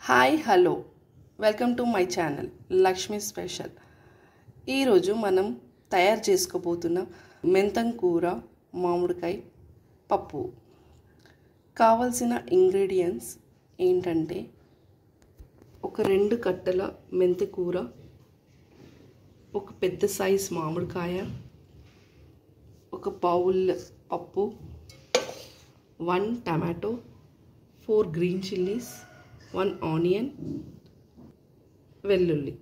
hi hello welcome to my channel Lakshmi special ఈరోజు మనం తయారు చేసుకోబోతున్న మెంతం కూర మామిడికాయ పప్పు కావలసిన ఇంగ్రీడియంట్స్ ఏంటంటే ఒక రెండు కట్టల మెంతి కూర ఒక పెద్ద సైజ్ మామిడికాయ ఒక బౌల్ పప్పు one tomato four green chillies one onion వెల్లుల్లి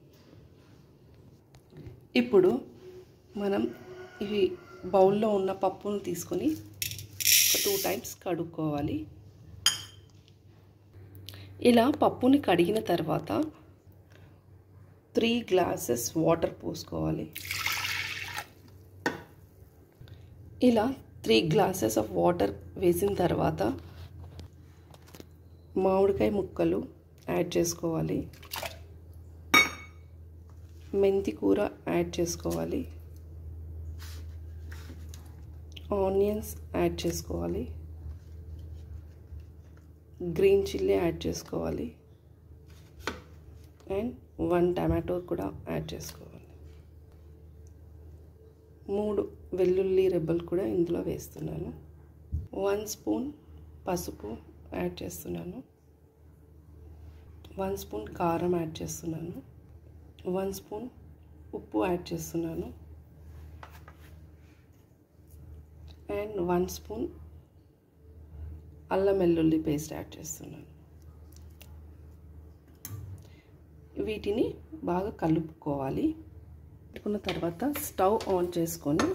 ఇప్పుడు మనం ఇవి బౌల్లో ఉన్న పప్పును తీసుకొని ఒక టూ టైమ్స్ కడుక్కోవాలి ఇలా పప్పుని కడిగిన తర్వాత త్రీ గ్లాసెస్ వాటర్ పోసుకోవాలి ఇలా త్రీ గ్లాసెస్ ఆఫ్ వాటర్ వేసిన తర్వాత మామిడికాయ ముక్కలు యాడ్ చేసుకోవాలి మెంతి కూర యాడ్ చేసుకోవాలి ఆనియన్స్ యాడ్ చేసుకోవాలి గ్రీన్ చిల్లీ యాడ్ చేసుకోవాలి అండ్ వన్ టమాటో కూడా యాడ్ చేసుకోవాలి మూడు వెల్లుల్లి రెబ్బలు కూడా ఇందులో వేస్తున్నాను వన్ స్పూన్ పసుపు యాడ్ చేస్తున్నాను వన్ స్పూన్ కారం యాడ్ చేస్తున్నాను వన్ స్పూన్ ఉప్పు యాడ్ చేస్తున్నాను అండ్ వన్ స్పూన్ అల్లం వెల్లుల్లి పేస్ట్ యాడ్ చేస్తున్నాను వీటిని బాగా కలుపుకోవాలి పెట్టుకున్న తర్వాత స్టవ్ ఆన్ చేసుకొని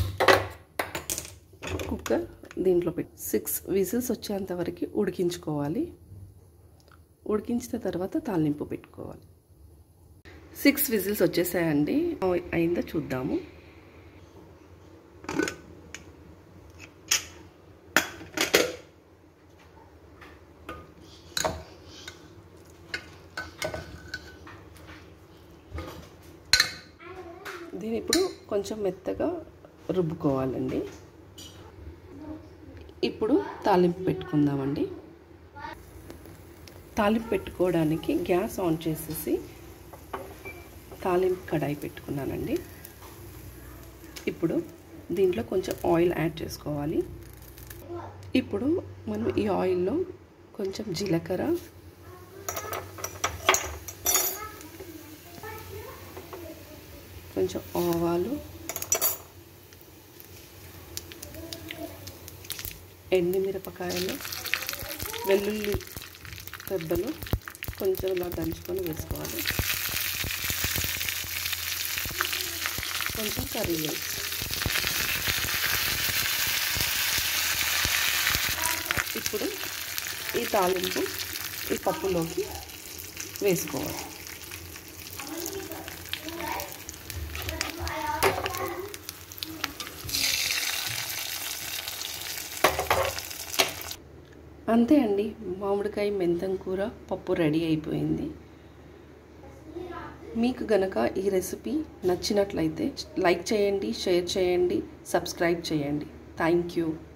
కుక్కర్ దీంట్లో పెట్టి సిక్స్ విజిల్స్ వచ్చేంత వరకు ఉడికించుకోవాలి ఉడికించిన తర్వాత తాలింపు పెట్టుకోవాలి సిక్స్ విజిల్స్ వచ్చేసాయండి అయిందో చూద్దాము దీని ఇప్పుడు కొంచెం మెత్తగా రుబ్బుకోవాలండి ఇప్పుడు తాలింపు పెట్టుకుందామండి తాలింపు పెట్టుకోవడానికి గ్యాస్ ఆన్ చేసేసి తాలింపు కడాయి పెట్టుకున్నానండి ఇప్పుడు దీంట్లో కొంచెం ఆయిల్ యాడ్ చేసుకోవాలి ఇప్పుడు మనం ఈ ఆయిల్లో కొంచెం జీలకర్ర కొంచెం ఆవాలు ఎండుమిరపకాయలు వెల్లుల్లి పెద్దలు కొంచెం ఇలా దంచుకొని వేసుకోవాలి కొంచెం కర్రీ ఇప్పుడు ఈ తాలింపు ఈ పప్పులోకి వేసుకోవాలి అంతే అండి మామిడికాయ మెంతం కూర పప్పు రెడీ అయిపోయింది మీకు గనక ఈ రెసిపీ నచ్చినట్లయితే లైక్ చేయండి షేర్ చేయండి సబ్స్క్రైబ్ చేయండి థ్యాంక్ యూ